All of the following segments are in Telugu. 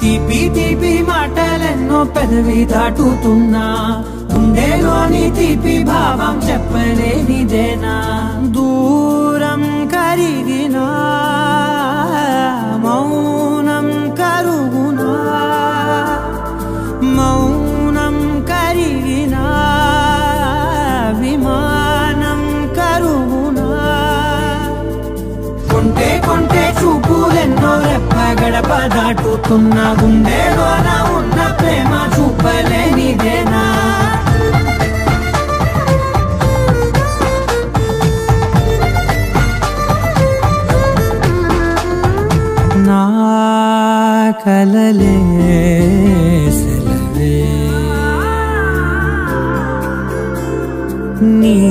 తీపి తీపి మాటలెన్నో పెదవి దాటుతున్నా గుండెలోని తీపి భావం చెప్పలేనిదేనా దూరం కరిగినా మౌనం కరుగునా మౌనం కరిగినా విమానం కరుగునా కొంటే కొంటే చూపులెన్నో రెప్ప గడప దాటుతున్న గుండెలోన ఉన్న ప్రేమ చూపలేనిదేనా నా కలలే సెలవే నీ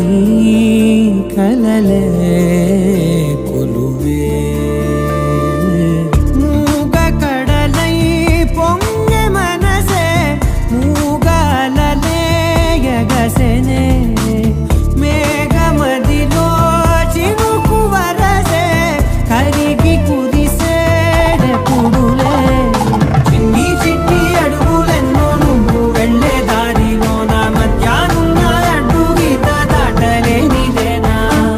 కలలే కొలువే మూగ కడలై పొంగె మనసే మూగలలే ఎగసెనే మేఘమదిలో చినుకు వరసే కరిగి కుదిసేడెప్పుడులే చిన్ని చిన్ని అడుగులెన్నో నువ్వు వెళ్ళే దారిలో నా మధ్యాహ్నున్న అడ్డు గీత దాటలేనిదేనా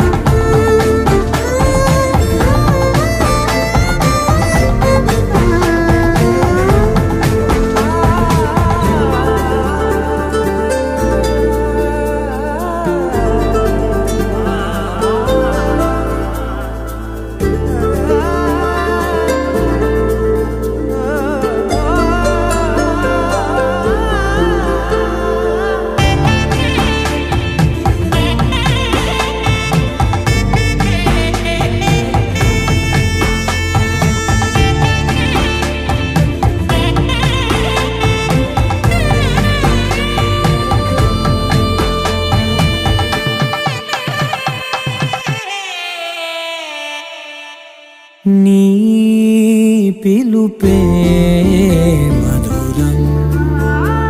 నీ పిలుపే మధురం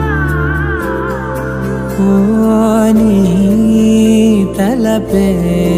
ఓ నీ తలపే